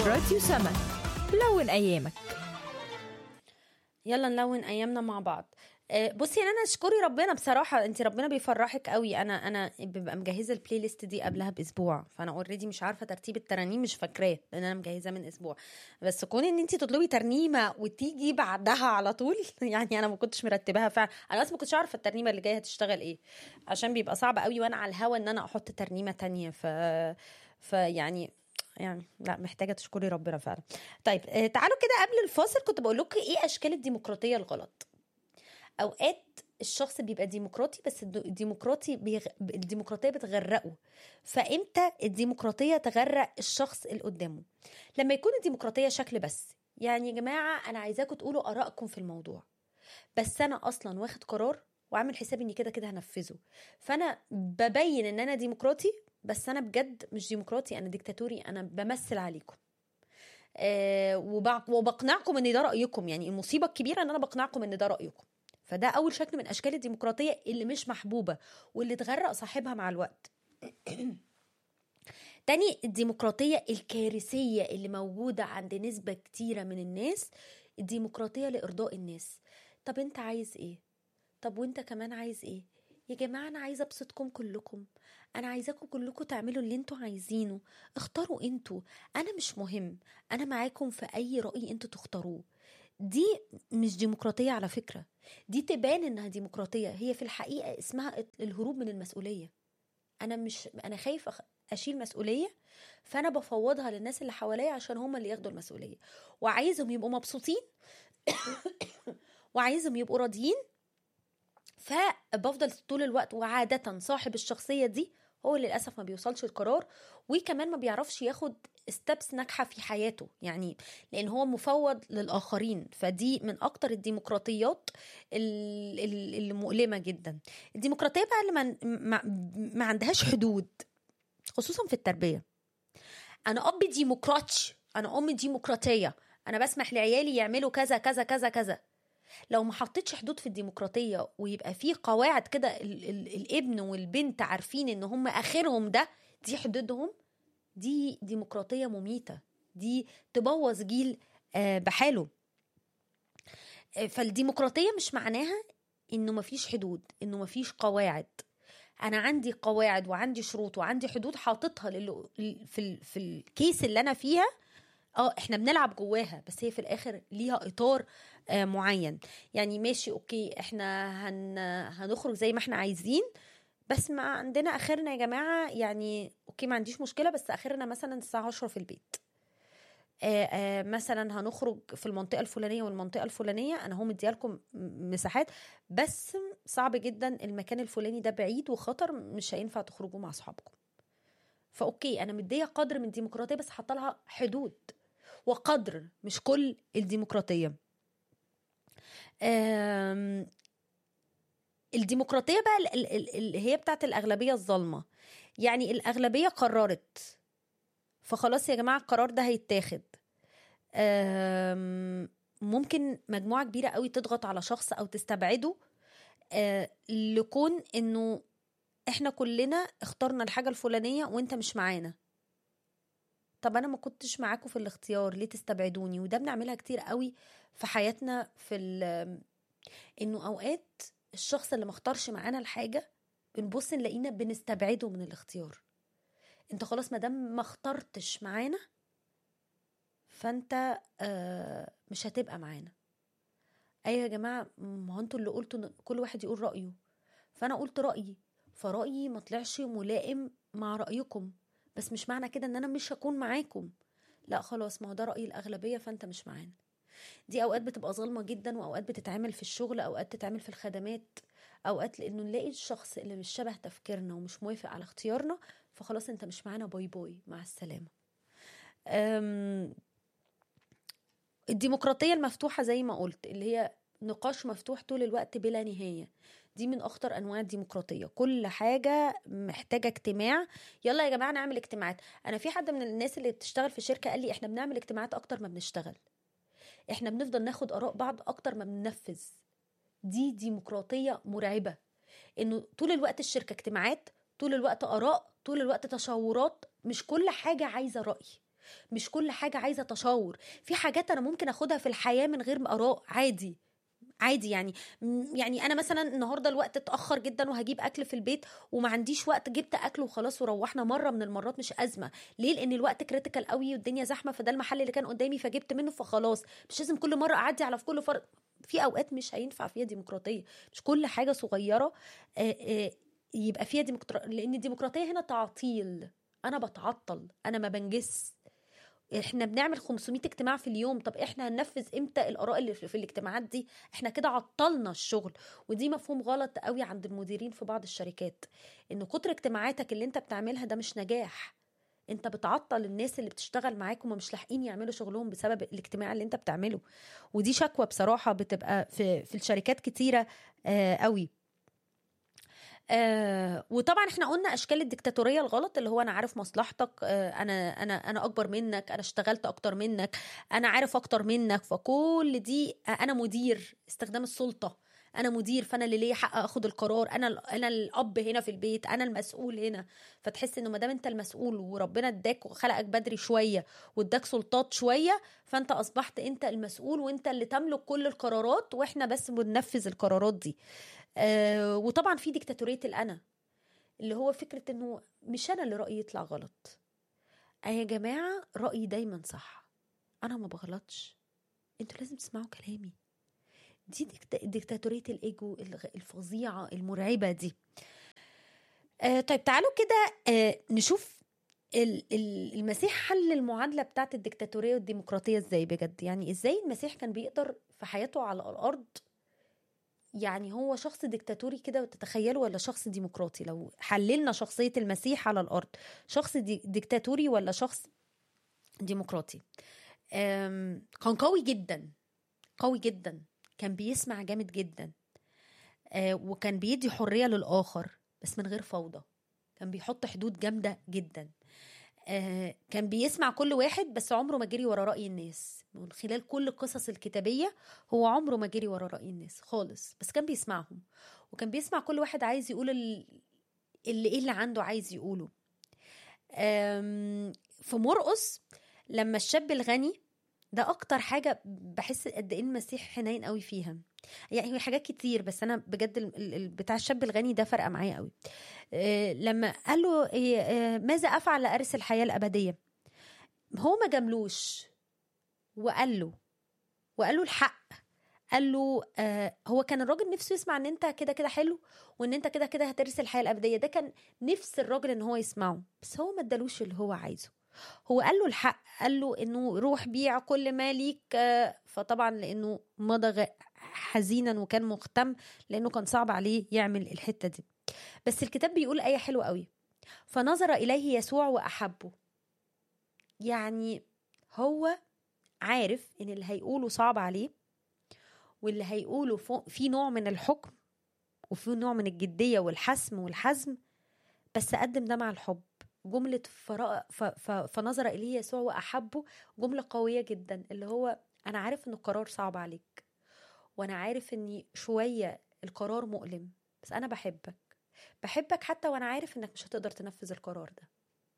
راديو سما لون أيامك يلا نلون ايامنا مع بعض آه، بصي يعني انا اشكري ربنا بصراحه انت ربنا بيفرحك قوي انا انا ببقى مجهزه البلاي ليست دي قبلها باسبوع فانا اوريدي مش عارفه ترتيب الترانيم مش فاكراه لان انا مجهزاه من اسبوع بس كون ان انت تطلبي ترنيمه وتيجي بعدها على طول يعني انا ما كنتش مرتباها فعلا انا اصلا ما كنتش عارفه الترنيمه اللي جايه هتشتغل ايه عشان بيبقى صعب قوي وانا على الهوا ان انا احط ترنيمه تانية ف فيعني يعني لا محتاجه تشكري ربنا فعلا طيب آه، تعالوا كده قبل الفاصل كنت بقول لكم ايه اشكال الديمقراطيه الغلط اوقات الشخص بيبقى ديمقراطي بس الد- الديمقراطي بيغ... الديمقراطيه بتغرقه فامتى الديمقراطيه تغرق الشخص اللي قدامه لما يكون الديمقراطيه شكل بس يعني يا جماعه انا عايزاكم تقولوا ارائكم في الموضوع بس انا اصلا واخد قرار وعامل حسابي اني كده كده هنفذه فانا ببين ان انا ديمقراطي بس انا بجد مش ديمقراطي انا ديكتاتوري انا بمثل عليكم آه وبع- وبقنعكم ان ده رايكم يعني المصيبه الكبيره ان انا بقنعكم ان ده رايكم فده اول شكل من اشكال الديمقراطيه اللي مش محبوبه واللي تغرق صاحبها مع الوقت تاني الديمقراطية الكارثية اللي موجودة عند نسبة كتيرة من الناس الديمقراطية لإرضاء الناس طب انت عايز ايه طب وانت كمان عايز ايه يا جماعة أنا عايزة أبسطكم كلكم أنا عايزاكم كلكم تعملوا اللي انتوا عايزينه اختاروا انتوا أنا مش مهم أنا معاكم في أي رأي انتوا تختاروه دي مش ديمقراطية على فكرة دي تبان إنها ديمقراطية هي في الحقيقة اسمها الهروب من المسؤولية انا مش انا خايفه أخ- اشيل مسؤوليه فانا بفوضها للناس اللي حواليا عشان هم اللي ياخدوا المسؤوليه وعايزهم يبقوا مبسوطين وعايزهم يبقوا راضيين فبفضل طول الوقت وعاده صاحب الشخصيه دي هو اللي للاسف ما بيوصلش القرار وكمان ما بيعرفش ياخد ستبس ناجحه في حياته يعني لان هو مفوض للاخرين فدي من اكتر الديمقراطيات ال- ال- المؤلمه جدا الديمقراطيه بقى اللي ما, ما, ما عندهاش حدود خصوصا في التربيه انا اب ديمقراطي انا ام ديمقراطيه انا بسمح لعيالي يعملوا كذا كذا كذا كذا لو ما حطيتش حدود في الديمقراطيه ويبقى في قواعد كده ال- ال- الابن والبنت عارفين ان هم اخرهم ده دي حدودهم دي ديمقراطيه مميته دي تبوظ جيل آه، بحاله آه، فالديمقراطيه مش معناها انه مفيش حدود انه مفيش قواعد انا عندي قواعد وعندي شروط وعندي حدود حاططها لل... في ال... في الكيس اللي انا فيها اه احنا بنلعب جواها بس هي في الاخر ليها اطار آه معين يعني ماشي اوكي احنا هن... هنخرج زي ما احنا عايزين بس ما عندنا اخرنا يا جماعه يعني اوكي ما عنديش مشكله بس اخرنا مثلا الساعه 10 في البيت آه آه مثلا هنخرج في المنطقه الفلانيه والمنطقه الفلانيه انا هو مديالكم م- مساحات بس صعب جدا المكان الفلاني ده بعيد وخطر مش هينفع تخرجوا مع اصحابكم فاوكي انا مديه قدر من الديمقراطيه بس حاطه لها حدود وقدر مش كل الديمقراطيه آم، الديمقراطيه بقى ال- ال- اللي هي بتاعت الاغلبيه الظالمه يعني الاغلبيه قررت فخلاص يا جماعه القرار ده هيتاخد آم، ممكن مجموعه كبيره قوي تضغط على شخص او تستبعده آه، لكون انه احنا كلنا اخترنا الحاجه الفلانيه وانت مش معانا طب انا ما كنتش معاكم في الاختيار ليه تستبعدوني وده بنعملها كتير قوي في حياتنا في ال- انه اوقات الشخص اللي ما اختارش معانا الحاجه بنبص نلاقينا بنستبعده من الاختيار انت خلاص ما دام ما اخترتش معانا فانت آه، مش هتبقى معانا ايوه يا جماعه ما هو انتوا اللي قلتوا إن كل واحد يقول رايه فانا قلت رايي فرايي ما طلعش ملائم مع رايكم بس مش معنى كده ان انا مش هكون معاكم لا خلاص ما هو ده راي الاغلبيه فانت مش معانا دي اوقات بتبقى ظالمه جدا واوقات بتتعمل في الشغل اوقات تتعمل في الخدمات اوقات لانه نلاقي الشخص اللي مش شبه تفكيرنا ومش موافق على اختيارنا فخلاص انت مش معانا باي باي مع السلامه أم، الديمقراطيه المفتوحه زي ما قلت اللي هي نقاش مفتوح طول الوقت بلا نهايه دي من اخطر انواع الديمقراطيه كل حاجه محتاجه اجتماع يلا يا جماعه نعمل اجتماعات انا في حد من الناس اللي بتشتغل في شركه قال لي احنا بنعمل اجتماعات اكتر ما بنشتغل احنا بنفضل ناخد اراء بعض اكتر ما بننفذ دي ديمقراطيه مرعبه انه طول الوقت الشركه اجتماعات طول الوقت اراء طول الوقت تشاورات مش كل حاجه عايزه راي مش كل حاجه عايزه تشاور في حاجات انا ممكن اخدها في الحياه من غير اراء عادي عادي يعني م- يعني انا مثلا النهارده الوقت اتاخر جدا وهجيب اكل في البيت وما عنديش وقت جبت اكل وخلاص وروحنا مره من المرات مش ازمه ليه لان الوقت كريتيكال قوي والدنيا زحمه فده المحل اللي كان قدامي فجبت منه فخلاص مش لازم كل مره اعدي على في كل فرد في اوقات مش هينفع فيها ديمقراطيه مش كل حاجه صغيره آه، آه، يبقى فيها ديمقراطيه لان الديمقراطيه هنا تعطيل انا بتعطل انا ما بنجس احنا بنعمل 500 اجتماع في اليوم طب احنا هننفذ امتى الاراء اللي في في الاجتماعات دي احنا كده عطلنا الشغل ودي مفهوم غلط قوي عند المديرين في بعض الشركات ان كتر اجتماعاتك اللي انت بتعملها ده مش نجاح انت بتعطل الناس اللي بتشتغل معاك وما مش لاحقين يعملوا شغلهم بسبب الاجتماع اللي انت بتعمله ودي شكوى بصراحه بتبقى في في الشركات كتيره آه قوي آه وطبعا احنا قلنا اشكال الدكتاتوريه الغلط اللي هو انا عارف مصلحتك آه انا انا انا اكبر منك انا اشتغلت اكتر منك انا عارف اكتر منك فكل دي آه انا مدير استخدام السلطه انا مدير فانا اللي ليا حق اخد القرار انا ال- انا الاب هنا في البيت انا المسؤول هنا فتحس انه ما دام انت المسؤول وربنا اداك وخلقك بدري شويه واداك سلطات شويه فانت اصبحت انت المسؤول وانت اللي تملك كل القرارات واحنا بس بننفذ القرارات دي آه وطبعا في ديكتاتوريه الانا اللي هو فكره انه مش انا اللي رايي يطلع غلط آه يا جماعه رايي دايما صح انا ما بغلطش انتوا لازم تسمعوا كلامي دي ديكت- ديكتاتوريه الايجو الغ- الفظيعه المرعبه دي آه طيب تعالوا كده آه نشوف ال- ال- المسيح حل المعادله بتاعت الديكتاتوريه والديمقراطيه ازاي بجد يعني ازاي المسيح كان بيقدر في حياته على الارض يعني هو شخص ديكتاتوري كده وتتخيلوا ولا شخص ديمقراطي لو حللنا شخصية المسيح على الأرض شخص دي ديكتاتوري ولا شخص ديمقراطي أم، كان قوي جدا قوي جدا كان بيسمع جامد جدا آه، وكان بيدي حرية للآخر بس من غير فوضى كان بيحط حدود جامدة جدا آه، كان بيسمع كل واحد بس عمره ما جري ورا رأي الناس من خلال كل القصص الكتابية هو عمره ما جري ورا رأي الناس خالص بس كان بيسمعهم وكان بيسمع كل واحد عايز يقول ال- اللي ايه اللي عنده عايز يقوله أم، في مرقص لما الشاب الغني ده اكتر حاجه بحس قد ايه المسيح حنين قوي فيها يعني هي حاجات كتير بس انا بجد ال- ال- ال- بتاع الشاب الغني ده فرقه معايا قوي أه، لما قال له إيه، أه، ماذا افعل لارث الحياه الابديه هو ما جاملوش وقال له وقال له الحق قال له آه هو كان الراجل نفسه يسمع ان انت كده كده حلو وان انت كده كده هترث الحياه الابديه ده كان نفس الراجل ان هو يسمعه بس هو ما ادالوش اللي هو عايزه هو قال له الحق قال له انه روح بيع كل ما ليك آه فطبعا لانه مضى غ- حزينا وكان مهتم لانه كان صعب عليه يعمل الحته دي بس الكتاب بيقول ايه حلوه قوي فنظر اليه يسوع واحبه يعني هو عارف ان اللي هيقوله صعب عليه واللي هيقوله فوق في نوع من الحكم وفي نوع من الجدية والحسم والحزم بس قدم ده مع الحب جملة فرا ف ف فنظر إليه يسوع وأحبه جملة قوية جدا اللي هو أنا عارف إن القرار صعب عليك وأنا عارف إني شوية القرار مؤلم بس أنا بحبك بحبك حتى وأنا عارف إنك مش هتقدر تنفذ القرار ده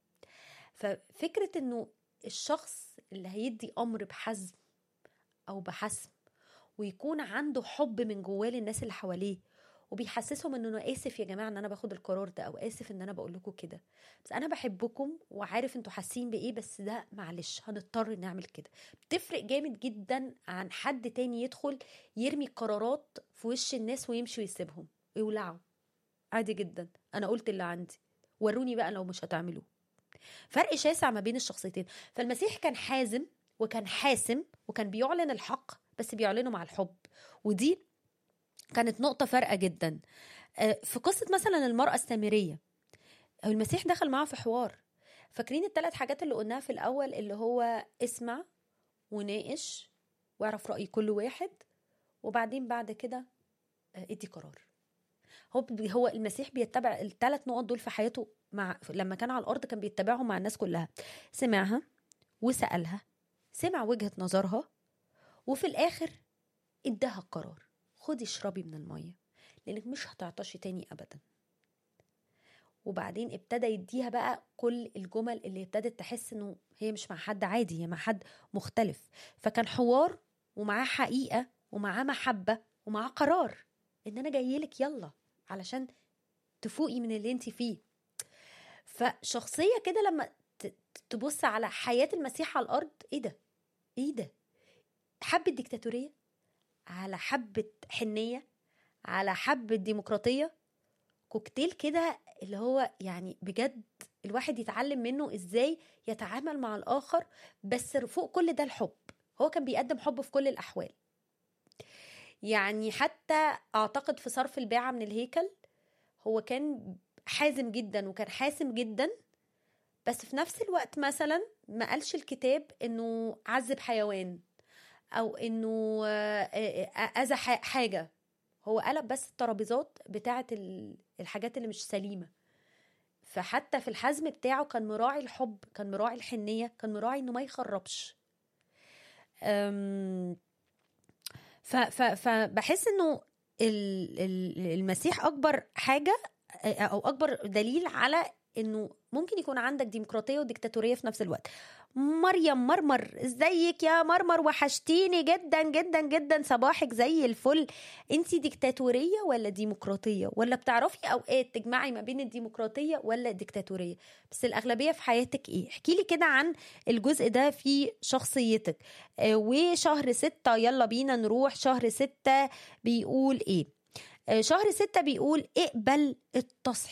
ففكرة إنه الشخص اللي هيدي أمر بحزم أو بحسم ويكون عنده حب من جواه للناس اللي حواليه وبيحسسهم انه انا اسف يا جماعه ان انا باخد القرار ده او اسف ان انا بقول لكم كده بس انا بحبكم وعارف انتوا حاسين بايه بس ده معلش هنضطر نعمل كده بتفرق جامد جدا عن حد تاني يدخل يرمي القرارات في وش الناس ويمشي ويسيبهم يولعوا عادي جدا انا قلت اللي عندي وروني بقى لو مش هتعملوه فرق شاسع ما بين الشخصيتين فالمسيح كان حازم وكان حاسم وكان بيعلن الحق بس بيعلنه مع الحب ودي كانت نقطة فارقة جدا آه، في قصة مثلا المرأة السامرية المسيح دخل معاها في حوار فاكرين الثلاث حاجات اللي قلناها في الأول اللي هو اسمع وناقش واعرف رأي كل واحد وبعدين بعد كده آه، ادي قرار هو بي- هو المسيح بيتبع الثلاث نقط دول في حياته مع لما كان على الارض كان بيتبعهم مع الناس كلها سمعها وسالها سمع وجهه نظرها وفي الاخر اداها القرار خدي اشربي من الميه لانك مش هتعطشي تاني ابدا وبعدين ابتدى يديها بقى كل الجمل اللي ابتدت تحس انه هي مش مع حد عادي هي مع حد مختلف فكان حوار ومعاه حقيقه ومعاه محبه ومعاه قرار ان انا جاي لك يلا علشان تفوقي من اللي انت فيه فشخصيه كده لما ت- تبص على حياه المسيح على الارض ايه ده ايه ده حبه ديكتاتوريه على حبه حنيه على حبه ديمقراطيه كوكتيل كده اللي هو يعني بجد الواحد يتعلم منه ازاي يتعامل مع الاخر بس فوق كل ده الحب هو كان بيقدم حب في كل الاحوال يعني حتى اعتقد في صرف الباعة من الهيكل هو كان حازم جدا وكان حاسم جدا بس في نفس الوقت مثلا ما قالش الكتاب انه عذب حيوان او انه آه، آه، آه، اذى ح- حاجه هو قلب بس الترابيزات بتاعه ال- الحاجات اللي مش سليمه فحتى في الحزم بتاعه كان مراعي الحب كان مراعي الحنيه كان مراعي انه ما يخربش أم، ف ف فبحس انه ال- ال- المسيح اكبر حاجه او اكبر دليل على انه ممكن يكون عندك ديمقراطيه وديكتاتوريه في نفس الوقت مريم مرمر ازيك يا مرمر وحشتيني جدا جدا جدا صباحك زي الفل انت ديكتاتوريه ولا ديمقراطيه ولا بتعرفي اوقات تجمعي ما بين الديمقراطيه ولا الديكتاتوريه بس الاغلبيه في حياتك ايه احكي لي كده عن الجزء ده في شخصيتك آه، وشهر ستة يلا بينا نروح شهر ستة بيقول ايه آه، شهر ستة بيقول اقبل التصحيح